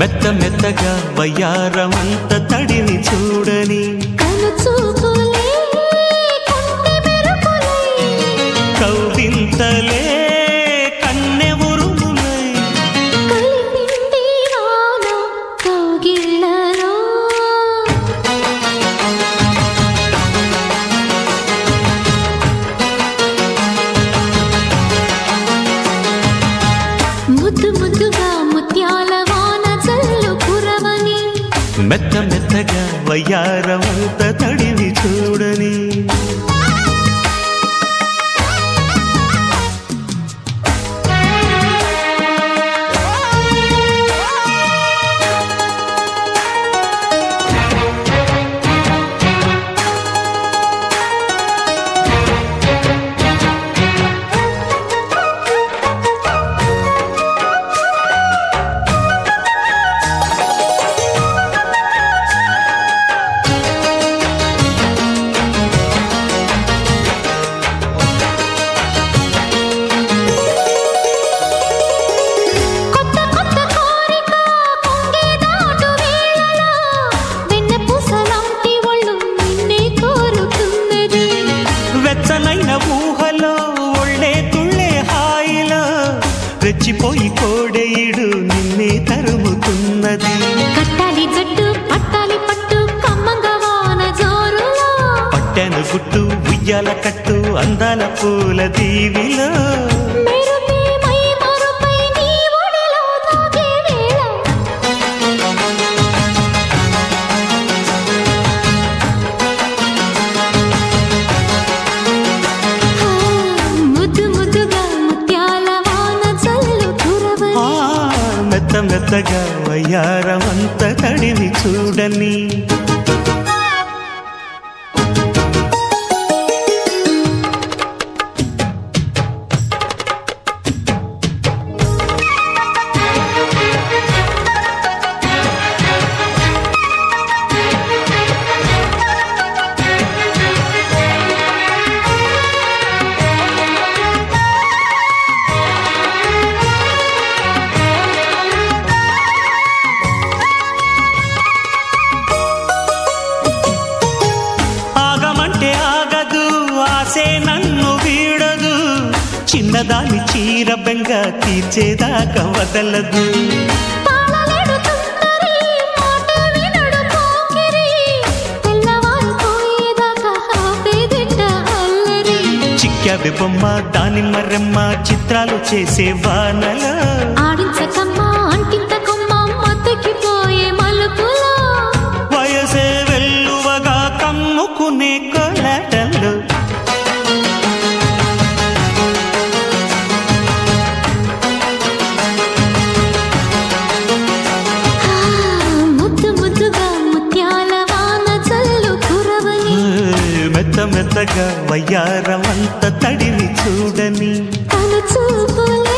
మెత్త మెత్తగా వయ్యారమంత తడిని చూడని కను చూపులే కంటి మెరుపులై కౌవింతలే కన్నె ఉరుములై కలిపింది వాన కౌగిళ్ళలో ముద్దు ముద్దుగా ముత్యాల వాన చల్లు కురవని మెత్త మెత్తగా వయ్యారమంత తడిని చూడని కొత్త కొత్త కోరిక పొంగే దాటు వేళలో వెన్న పూసలాంటి ఒళ్ళు నిన్నే కోరుతున్నది వెచ్చనైన ఊహలో ఒళ్ళే తుళ్ళే హాయిలో రెచ్చిపోయి కోడెయిడు నిన్నే తరుముతున్నది కట్టాలి జట్టు పట్టాలి పట్టు కమ్మంగా వాన జోరులో పట్టెను గుట్టు ఉయ్యాల కట్టు అందాల పూల దీవిలో మెరుపే మై మరుపై నీ ఒడిలో తాగే వేళ ఆ, ముద్దు ముద్దుగా ముత్యాల వాన చల్లు కురవని ఆ మెత్త మెత్తగా వయ్యారమంత తడిని చూడని ఆగమంటే ఆగదు ఆసే నన్ను వీడదు చిన్నదాని చీర బెంగ తీర్చేదాకా వదలదు తాళలేడు తుంటరి మాట వినడు పోకిరి తెల్లవారిపోయేదాకా ఆపేదిట అల్లరి చిక్కావి బొమ్మ దానిమ్మ రెమ్మ చిత్రాలు చేసే వానల ఆడించకమ్మ అంటింత కొమ్మ మత్తకిపోయే మలుపులో వయసే వెల్లువగా కమ్ముకునే కొలటలు ఆ, ముద్దు ముద్దుగా ముత్యాల వాన చల్లు కురవని మెత్త మెత్తగా వయ్యారమంత తడిని చూడని తను చూపులే